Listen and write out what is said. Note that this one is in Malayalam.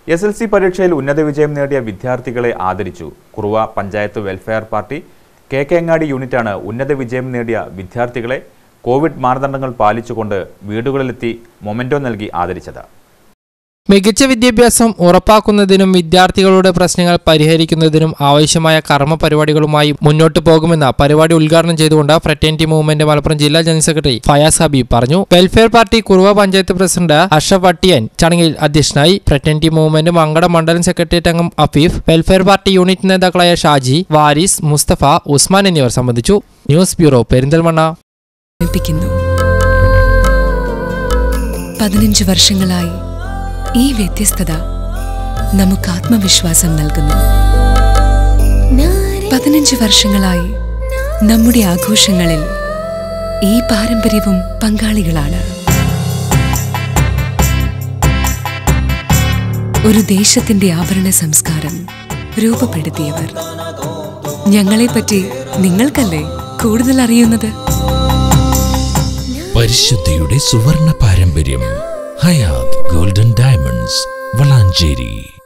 എസ് എൽ സി പരീക്ഷയിൽ ഉന്നത വിജയം നേടിയ വിദ്യാർത്ഥികളെ ആദരിച്ചു Kuruva panchayat welfare party K K Angadi യൂണിറ്റാണ് ഉന്നത വിജയം നേടിയ വിദ്യാർത്ഥികളെ കോവിഡ് മാനദണ്ഡങ്ങൾ പാലിച്ചുകൊണ്ട് വീടുകളിലെത്തി മൊമെന്റോ നൽകി ആദരിച്ചത് മികച്ച വിദ്യാഭ്യാസം ഉറപ്പാക്കുന്നതിനും വിദ്യാർത്ഥികളുടെ പ്രശ്നങ്ങൾ പരിഹരിക്കുന്നതിനും ആവശ്യമായ കർമ്മ പരിപാടികളുമായി മുന്നോട്ട് പോകുമെന്ന പരിപാടി ഉദ്ഘാടനം ചെയ്തുകൊണ്ട് ഫ്രറ്റേണിറ്റി മൂവ്മെന്റ് മലപ്പുറം ജില്ലാ ജനറൽ സെക്രട്ടറി ഫയാസ് ഹബീബ് പറഞ്ഞു welfare party Kuruva panchayat president Ashaf Vattiyan ചടങ്ങിൽ അധ്യക്ഷനായി ഫ്രറ്റേണിറ്റി മൂവ്മെന്റ് മങ്കട മണ്ഡലം സെക്രട്ടേറിയറ്റ് അംഗം അഫീഫ് വെൽഫെയർ പാർട്ടി യൂണിറ്റ് നേതാക്കളായ ഷാജി വാരിസ് മുസ്തഫ ഉസ്മാൻ എന്നിവർ സംബന്ധിച്ചു ന്യൂസ് ബ്യൂറോ പെരിന്തൽമണ്ണ ഓർമ്മിപ്പിക്കുന്നു പതിനഞ്ച് വർഷങ്ങളായി ഈ വ്യത്യസ്തത നമുക്ക് ആത്മവിശ്വാസം നൽകുന്നു പതിനഞ്ച് വർഷങ്ങളായി നമ്മുടെ ആഘോഷങ്ങളിൽ ഈ പാരമ്പര്യവും പങ്കാളികളാണ് ഒരു ദേശത്തിന്റെ ആഭരണ സംസ്കാരം രൂപപ്പെടുത്തിയവർ ഞങ്ങളെപ്പറ്റി നിങ്ങൾക്കല്ലേ കൂടുതൽ അറിയുന്നത് പരിശുദ്ധിയുടെ സുവർണ പാരമ്പര്യം ഹയാത് ഗോൾഡൻ ഡയമണ്ട്സ് വളാഞ്ചേരി